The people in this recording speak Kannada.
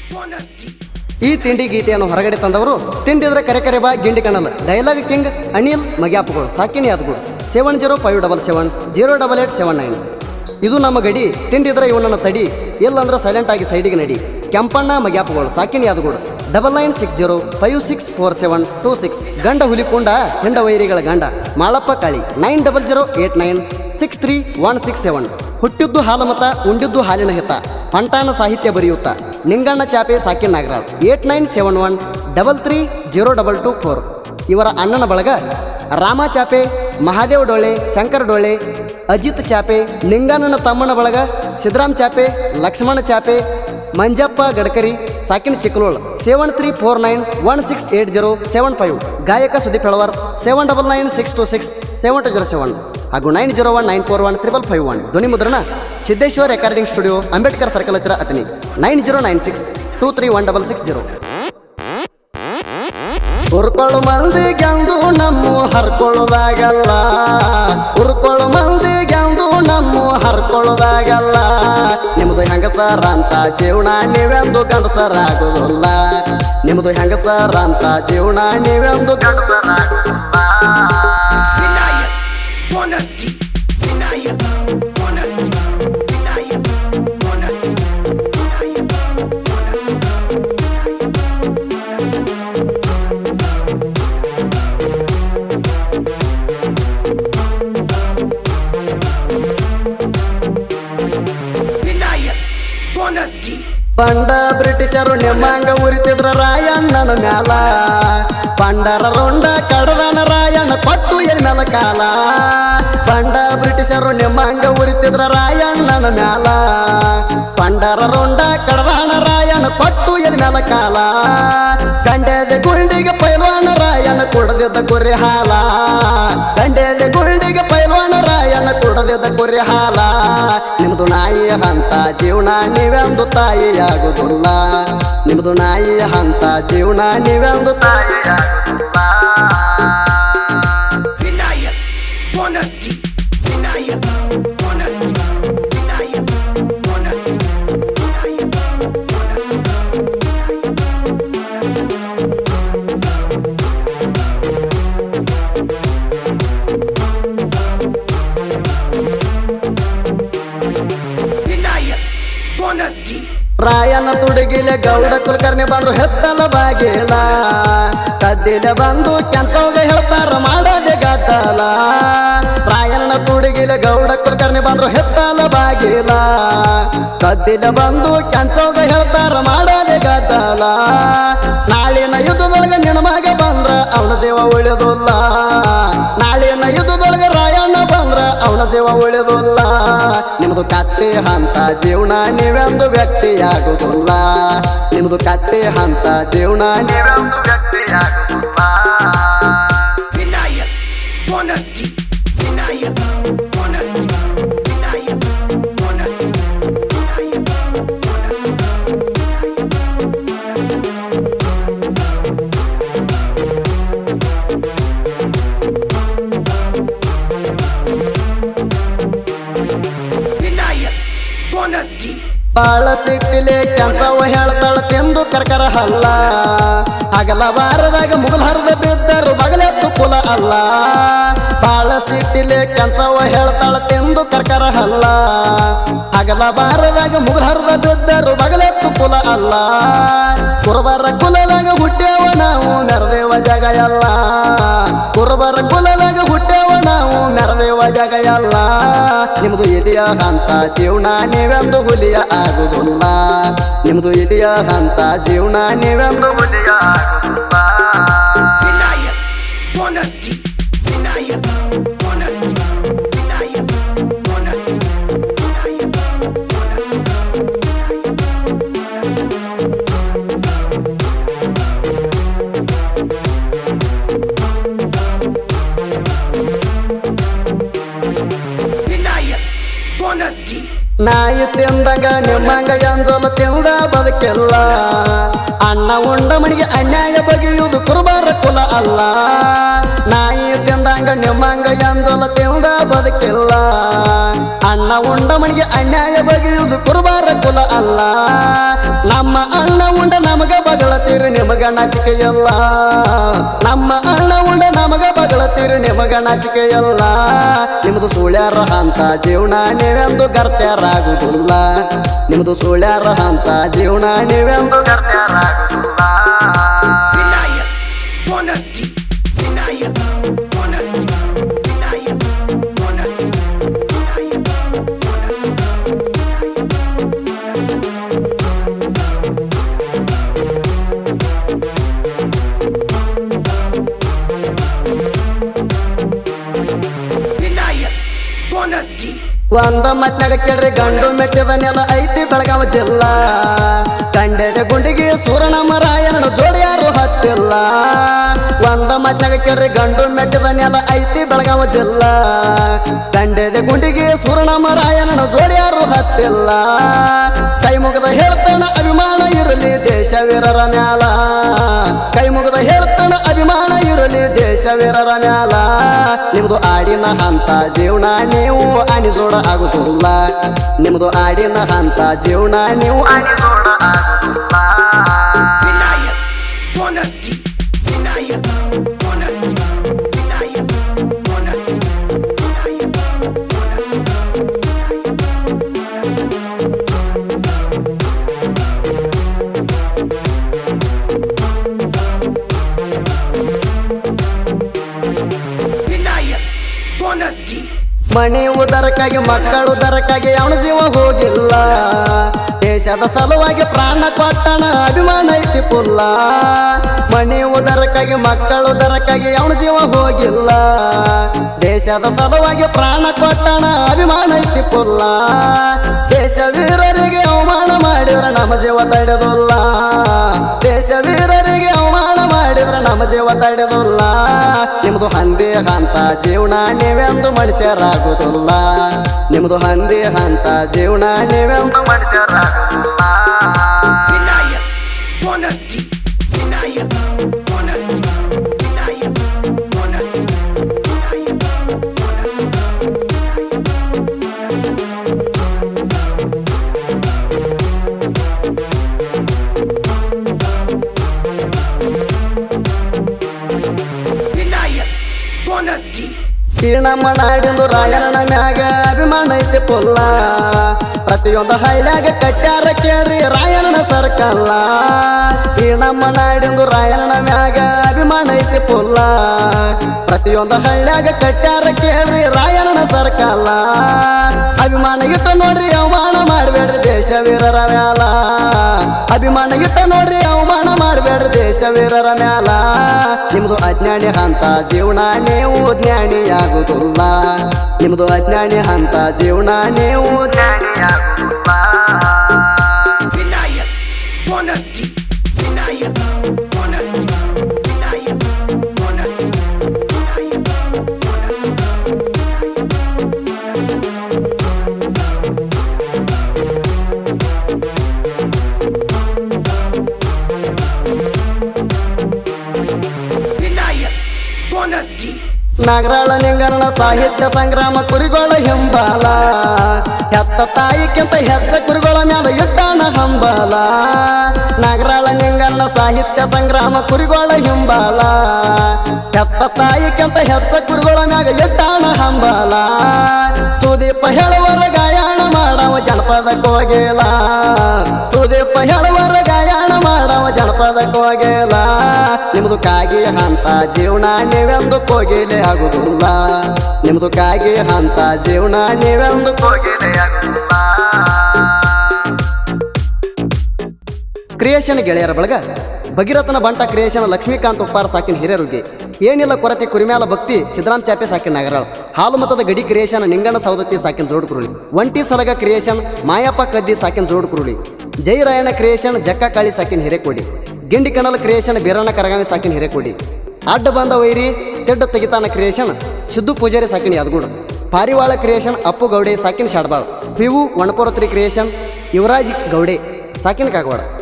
ಈ ತಿಂಡಿ ಗೀತೆಯನ್ನು ಹೊರಗಡೆ ತಂದವರು ತಿಂಡಿದ್ರೆ ಕರೆ ಕರೆ ಬಾ ಗಿಂಡಿ ಕಣಲ್ ಡೈಲಾಗ್ ಕಿಂಗ್ ಅನಿಲ್ ಮಗ್ಯಾಪ್ಗಳು ಸಾಕಿಣಿ Yadagudu seven zero five double seven zero double eight seven nine ಇದು ನಮ್ಮ ಗಡಿ ತಿಂಡಿದ್ರೆ ಇವನನ್ನು ತಡಿ ಇಲ್ಲಂದ್ರೆ ಸೈಲೆಂಟ್ ಆಗಿ ಸೈಡಿಗೆ ನಡಿ ಕೆಂಪಣ್ಣ ಮಗ್ಯಾಪ್ಗಳು ಸಾಕಿಣಿ Yadagudu double nine six zero five six four seven two six ಗಂಡ ಹುಲಿಕೊಂಡ ಹೆಂಡ ವೈರಿಗಳ ಗಂಡ Malappa Kali nine double zero eight nine six three one six seven ಹುಟ್ಟಿದ್ದು ಹಾಲಮತ ಉಂಡಿದ್ದು ಹಾಲಿನ ಹಿತ ಪಂಟಾನ ಸಾಹಿತ್ಯ ಬರೆಯುತ್ತ ನಿಂಗಣ್ಣ ಚಾಪೆ ಸಾಕಿನ್ Nagaraj eight nine seven one double three zero double two four ಇವರ ಅಣ್ಣನ ಬಳಗ ರಾಮ ಚಾಪೆ ಮಹಾದೇವ್ ಡೋಳೆ ಶಂಕರ್ ಡೋಳೆ ಅಜಿತ್ ಚಾಪೆ ನಿಂಗಣ್ಣನ ತಮ್ಮನ ಬಳಗ ಸಿದ್ದರಾಮ್ ಚಾಪೆ ಲಕ್ಷ್ಮಣ ಚಾಪೆ ಮಂಜಪ್ಪ ಗಡ್ಕರಿ ಸಾಕಿನ Chikkalol seven three four nine one six eight zero seven five ಗಾಯಕ Sudeep Helavar seven double nine six two six seven two zero seven ಹಾಗೂ nine zero one nine four one triple five one ಧ್ವನಿ ಮುದ್ರಣ Siddeshwar recording studio Ambedkar circle ಹತ್ತಿರ Athani nine zero nine six two three one double six zero ಉರ್ಕೊಳ್ಳು ಮಂದಿ ಗೆಂದು ನಮ್ಮ ಹರ್ಕೊಳ್ಳೋದಾಗಲ್ಲ ಉರ್ಕೊಳ್ಳು ಮಂದಿ ಗೆಂದು ನಮ್ಮ ಹರ್ಕೊಳ್ಳೋದಾಗಲ್ಲ ನಿಮ್ದು ಹೆಂಗಸರ ಅಂತ ಜೀವನ ನೀವೆಂದು ಗಂಡಸರಾಗೋದಿಲ್ಲ ನಿಮ್ದು ಹೆಂಗಸರ ಅಂತ ಜೀವನ ನೀವೆಂದು ಗಂಡಸರಾಗೋದಿಲ್ಲ Винаят, Бонарский, Винаят, Бонарский, Винаят, Бонарский, Винаят, Бонарский. Винаят, Бонарский, ಪಂಡ ಬ್ರಿಟಿಷರು ನಿಮ್ಮಂಗ ಉರಿತಿದ್ರ ರಾಯಣ್ಣನ ಮ್ಯಾಲ ಪಂಡರ ರುಂಡ ಕಡದನ ರಾಯಣ್ಣ ಕೊಟ್ಟು ಎಲ್ ಮ್ಯಾಲ ಕಾಲ ಪಂಡ ಬ್ರಿಟಿಷರು ನಿಮ್ಮಂಗ ಉರಿತಿದ್ರ ರಾಯಣ್ಣನ ಮ್ಯಾಲ ಪಂಡರ ರುಂಡ ಕಡದಾನ ರಾಯಣ್ಣ ಕೊಟ್ಟು ಎಲ್ ಮ್ಯಾಲ ಕಾಲ ಕಂಡೆದ ಗುಂಡಿಗೆ ಪೈಲ್ವಾನ ರಾಯಣ್ಣ ಕುಡದಿದ್ದ ಕುರಿ ಹಾಲ ಕಂಡೆದ ಗುಂಡಿಗೆ ಪೈಲ್ವಾನ ರಾಯಣ್ಣ ಕುಡದಿದ್ದ ಕುರಿ ಹಾಲ ನಿಮ್ದು ನಾಯಿ ಹಂತ ಜೀವನ ನೀವೆಂದು ತಾಯಿಯಾಗುದಿಲ್ಲ ನಿಮ್ದು ನಾಯಿ ಹಂತ ಜೀವನ ನೀವೆಂದು ತಾಯಿಯಾಗುದಿಲ್ಲ Винаят, Бонарский, Винаят, Бонарский, Винаят, Бонарский, Винаят, Бонарский. Винаят, Бонарский, ರಾಯನ ತುಡುಗಿಲೆ ಗೌಡ ಕುಲಕರ್ಣಿ ಬಂದ್ರು ಹೆತ್ತಲ ಬಾಗಿಲ ಕದ್ದಿಲೆ ಬಂದು ಕೆಂಚೋಗ ಹೇಳ್ತಾರ ಮಾಡದೆ ಗದ್ದಲ ರಾಯನ ತುಡುಗಿಲೆ ಗೌಡ ಕುಲಕರ್ಣಿ ಬಂದ್ರು ಹೆತ್ತಲ ಬಾಗಿಲ ಕದ್ದಿಲೆ ಬಂದು ಕೆಂಚೋಗ ಹೇಳ್ತಾರ ಮಾಡದೆ ಗದ್ದಲ ನಾಳಿನ ಯುದ್ಧದೊಳಗೆ ನಿನ್ನ ಮಗ ಬಂದ್ರ ಅವನ ಜೀವ ಉಳಿಯೋದಿಲ್ಲ ನಾಳಿನ ಯುದ್ಧದೊಳಗೆ ರಾಯಣ್ಣ ಬಂದ್ರ ಅವನ ಜೀವ ಉಳಿಯೋದಿಲ್ಲ ನಿಮ್ದು ಕತ್ತಿ ಹಂತ ಜೀವನ ನೀವೆಂದು ವ್ಯಕ್ತಿಯಾಗುದಿಲ್ಲ ನಿಮ್ದು ಕತ್ತಿ ಹಂತ ಜೀವನ ನೀವೆಂದು ವ್ಯಕ್ತಿಯಾಗುದಿಲ್ಲ Винаят, Бонарский, Винаят, Бонарский, Винаят, Бонарский, Винаят, Бонарский. Винаят, Бонарский, ಬಾಳ ಸಿಟ್ಟಿಲೆ ಕೆಂಚವ ಹೇಳ್ತಾಳ ತಿಂದು ಕರ್ಕರ ಹಲ್ಲ ಹಗಲ ಬಾರದಾಗ ಮುಗಲ್ ಹರಿದ ಬಿದ್ದರು ಬಗಲೆತ್ತು ಕುಲ ಅಲ್ಲ ಬಾಳ ಸಿಟ್ಟಿಲೆ ಕೆಂಚವ ಹೇಳ್ತಾಳ ತಿಂದು ಕರ್ಕರ ಹಲ್ಲ ಹಗಲ ಬಾರದಾಗ ಮುಗಲ್ ಹರಿದ ಬಿದ್ದರು ಬಗಲೆತ್ತು ಕುಲ ಅಲ್ಲ ಕುರುಬರ ಕುಲದಾಗ ಹುಟ್ಟ್ಯಾವ ನಾವು ಮೆರದೇವ ಜಗ ಎಲ್ಲ ಕುರುಬರ ಕುಲದಾಗ ಹುಟ್ಟ್ಯಾವ ನಾವು ಮೆರದೇವ ಜಗ ಎಲ್ಲ ನಿಮ್ದು ಇಲಿಯ ಹಂತ ಜೀವನ ನೀವೆಂದು ಹುಲಿಯ ಆಗುದಿಲ್ಲ ನಿಮ್ದು ಇಲಿಯ ಹಂತ ಜೀವನ ನೀವೆಂದು ಹುಲಿಯ ಆಗುದಿಲ್ಲ Винаят, Бонарский, Винаят, Бонарский, Винаят, Бонарский, Винаят, Бонарский. Винаят, Бонарский, ನಾಯಿ ತಿಂದಂಗ ನಿಮ್ಮಂಗ ಎಂಜಲ ತಿಂದ ಬದುಕಿಲ್ಲ ಅಣ್ಣ ಉಂಡ ಮನಿಗೆ ಅನ್ಯಾಯ ಬಗೆಯುವುದು ಕುರುಬರ ಕುಲ ಅಲ್ಲ ನಾಯಿ ತಿಂದಂಗ ನಿಮ್ಮಂಗ ಎಂಜಲ ತಿಂದ ಬದುಕಿಲ್ಲ ಅಣ್ಣ ಉಂಡ ಮನಿಗೆ ಅನ್ಯಾಯ ಬಗೆಯುವುದು ಕುರುಬರ ಕುಲ ಅಲ್ಲ ನಮ್ಮ ಅಣ್ಣ ಉಂಡ ಬಗಳತ್ತೀರಿ ನಿಮಗ ನಾಚಿಕೆ ಎಲ್ಲ ನಮ್ಮ ಅಣ್ಣ ಉಂಡ ನಮಗ ಬಗಳತ್ತೀರಿ ನಿಮಗ ನಾಚಿಕೆ ಎಲ್ಲ ನಿಮ್ದು ಸುಳ್ಯಾರ ಅಂತ ಜೀವನ ನೀವೆಂದು ಗರ್ತ್ಯಾರಾಗುದಿಲ್ಲ ನಿಮ್ದು ಸುಳ್ಯಾರ ಅಂತ ಜೀವನ ನೀವೆಂದು ಗರ್ತ್ಯಾರಾಗುದಿಲ್ಲ Vinayak, Bonaski, Vinayak, Bonaski, Vinayak, Bonaski, Vinayak, Bonaski, Vinayak, Bonaski, ಒಂದ ಮತ್ನಾಗ ಕೇಳ್ರಿ ಗಂಡು ಮೆಟ್ಟಿದ ನೆಲ ಐತಿ ಬೆಳಗಾವ ಜಿಲ್ಲಾ ಕಂಡೆದ ಗುಂಡಿಗೆ ಸೂರಣಮರಾಯಣ ಜೋಡಿ ಯಾರು ಹತ್ತಿಲ್ಲ ಒಂದ ಮತ್ನಾಗ ಕೇಳ್ರಿ ಗಂಡು ಮೆಟ್ಟಿದ ನೆಲ ಐತಿ ಬೆಳಗಾವ ಜಿಲ್ಲಾ ಕಂಡೆದ ಗುಂಡಿಗೆ ಸೂರಣಮರಾಯಣ ಜೋಡಿ ಯಾರು ಹತ್ತಿಲ್ಲ ಕೈ ಮುಗದ ಹೇಳ್ತಾನ ಅಭಿಮಾನ ಇರಲಿ ದೇಶ ವೀರರ ಮ್ಯಾಲ ಕೈ ಮುಗದ ಹೇಳ್ತಾನ ಅಭಿಮಾನ ಇರಲಿ ದೇಶ ವೀರರ ಮ್ಯಾಲ ನಿಮ್ದು ಆಡಿನ ಹಂತ ಜೀವನ ನೀವು ಅಣಿಜೋಡ ಆಗುದಿಲ್ಲ ನಿಮ್ದು ಆಡಿನ ಹಂತ ಜೀವನ ನೀವು ಅಣಿಜೋಡ ಆಗುದಿಲ್ಲ Vinayak, Bonaski, Vinayak, Bonaski, Vinayak, Bonaski, Vinayak, Bonaski. Vinayak, Bonaski, ಮಣಿ ಉದರಕ್ಕಾಗಿ ಮಕ್ಕಳು ಉದರಕ್ಕಾಗಿ ಅವನ ಜೀವ ಹೋಗಿಲ್ಲ ದೇಶದ ಸಲುವಾಗಿ ಪ್ರಾಣ ಕೊಟ್ಟನ ಅಭಿಮಾನ ಐತಿ ಪುಲ್ಲ ಮಣಿ ಉದರಕ್ಕಾಗಿ ಮಕ್ಕಳು ಉದರಕ್ಕಾಗಿ ಅವನ ಜೀವ ಹೋಗಿಲ್ಲ ದೇಶದ ಸಲುವಾಗಿ ಪ್ರಾಣ ಕೊಟ್ಟನ ಅಭಿಮಾನ ಐತಿ ಪುಲ್ಲ ದೇಶ ವೀರರಿಗೆ ಅವಮಾನ ಮಾಡಿದ್ರ ನಮ್ಮ ಜೀವ ತಡೆದಿಲ್ಲ ದೇಶ ವೀರರಿಗೆ ಅವಮಾನ ಮಾಡಿದ್ರ ನಮ್ಮ ಜೀವ ತಡೆದಿಲ್ಲ ನಿಮ್ದು ಹಂದಿ ಹಂತ ಜೀವನ ನೀವೆಂದು ಮನುಷ್ಯರಾಗುದಿಲ್ಲ ನಿಮ್ದು ಹಂದಿ ಹಂತ ಜೀವನ ನೀವೆಂದು ಮನುಷ್ಯರಾಗುದಿಲ್ಲ Vinayak, Bonaski, Vinayak, Bonaski, Vinayak, Bonaski, Vinayak, Bonaski. Vinayak, Bonaski, ತೀರ್ಣಮ್ಮ ನಾಡಿಂದು Rayanna ಮ್ಯಾಗ ಅಭಿಮಾನ ಐತಿ ಪುಲ್ಲ ಪ್ರತಿಯೊಂದು ಹೈಲ್ಯಾಗ ಕಟ್ಯಾರ ಕೇಳ್ರಿ ರಾಯಣ್ಣ ಸರ್ಕಲ್ಲ ತೀರ್ಣಮ್ಮ ನಾಡಿಂದು ರಾಯಣ್ಣ ಮ್ಯಾಗ ಅಭಿಮಾನ ಐತಿ ಪುಲ್ಲ ಪ್ರತಿಯೊಂದು ಹಳ್ಳ್ಯಾಗ ಕಟ್ಯಾರ ಕೇಳ್ರಿ ರಾಯಣ್ಣ ಸರ್ಕಲ್ಲ ಅಭಿಮಾನ ಇಟ್ಟ ನೋಡ್ರಿ ಅವಮಾನ ಮಾಡಬೇಡ್ರಿ ದೇಶ ವೀರರ ಮ್ಯಾಲ ಅಭಿಮಾನ ಇಟ್ಟ ನೋಡ್ರಿ ಅವಮಾನ ಮಾಡಬೇಡ್ರಿ ದೇಶ ವೀರರ ಮ್ಯಾಲ ನಿಮ್ದು ಅಜ್ಞಾನಿ ಹಂತ ಜೀವನ ನೀವು ಜ್ಞಾನಿ ಆಗುದಿಲ್ಲ ನಿಮ್ದು ಅಜ್ಞಾನಿ ಹಂತ ಜೀವನ ನೀವು ಜ್ಞಾನಿ ಆಗುದಿಲ್ಲ Vinayak, Bonaski, Vinayak, Bonaski, Vinayak, Bonaski, Vinayak, Bonaski. Vinayak, Bonaski, Nagaral ನಿಂಗನ ಸಾಹಿತ್ಯ ಸಂಗ್ರಾಮ ಕುರಿಗೋಳ ಹಿಂಬಾಲ ಹೆತ್ತ ತಾಯಿಕ್ಕಿಂತ ಹೆಚ್ಚ ಕುರಿಗೋಳ ಮ್ಯಾಲ ಇಟ್ಟಾನ ಹಂಬಾಲ ನಾಗರಾಳ ನಿಂಗನ ಸಾಹಿತ್ಯ ಸಂಗ್ರಾಮ ಕುರಿಗೋಳ ಹಿಂಬಾಲ ಹೆತ್ತ ತಾಯಿಕ್ಕಿಂತ ಹೆಚ್ಚ ಕುರಿಗೋಳ ಮ್ಯಾಗ ಇಟ್ಟಾನ ಹಂಬಾಲ ಸುದೀಪ ಹೇಳುವರ ಗಾಯಣ ಮಾಡವ ಜನಪದ ಕೋಗಿಲ ಸುದೀಪ ಹೇಳುವರ ಗಾಯಣ ಮಾಡವ ಜನಪದ ಕೋಗಿಲ ನಿಮ್ದು ಕಾಗಿ ಹಂತ ಜೀವನ ನೀವೆಂದು ಕೋಗಿಲೆ ಆಗುದಿಲ್ಲ ನಿಮ್ದು ಕಾಗಿ ಹಂತ ಜೀವನ ನೀವೆಂದು ಕೋಗಿಲೆ ಆಗುದಿಲ್ಲ ಕ್ರಿಯೇಷನ್ ಗೆಳೆಯರ ಬಳಗ ಭಗೀರಥನ ಬಂಟ ಕ್ರಿಯೇಷನ್ ಲಕ್ಷ್ಮೀಕಾಂತ್ ಉಪ್ಪಾರ ಸಾಕಿನ ಹಿರಿಯರಿಗೆ ಏನಿಲ್ಲ ಕೊರತೆ ಕುರಿಮ್ಯಾಲ ಭಕ್ತಿ ಸಿದ್ದರಾಮ್ ಚಾಪೆ ಸಾಕಿನ ನಗರಾಳ ಹಾಲು ಮತದ ಗಡಿ ಕ್ರಿಯೇಷನ್ ನಿಂಗಣ್ಣ ಸೌದತ್ತಿ ಸಾಕಿನ ಜೋಡ್ ಕುರುಳಿ ಒಂಟಿ ಸಲಗ ಕ್ರಿಯೇಷನ್ ಮಾಯಪ್ಪ ಕದ್ದಿ ಸಾಕಿನ ಜೋಡ್ ಕುರುಳಿ ಜೈ ರಾಯಣ್ಣ ಕ್ರಿಯೇಷನ್ ಜಕ್ಕ ಕಾಳಿ ಸಾಕಿನ ಹಿರೇಕೊಡಿ ಗಿಂಡಿ ಕಣಲ್ ಕ್ರಿಯೇಷನ್ ಬೀರಣ್ಣ ಕರಗಾವಿ ಸಾಕಿನ ಹಿರೇಕೊಡಿ ಅಡ್ಡ ಬಂದ ವೈರಿ ತೆಡ್ಡ ತೆಗಿತಾನ ಕ್ರಿಯೇಷನ್ ಸಿದ್ದು ಪೂಜಾರಿ ಸಾಕಿನ ಯಾದಗೂಡು ಪಾರಿವಾಳ ಕ್ರಿಯೇಷನ್ ಅಪ್ಪು ಗೌಡೆ ಸಾಕಿನ ಶಾಡ್ಬಾಳ್ ಪಿವು ವಣಪುರತ್ರಿ ಕ್ರಿಯೇಷನ್ ಯುವರಾಜ್ ಗೌಡೆ ಸಾಕಿನ ಕಾಗವಾಡ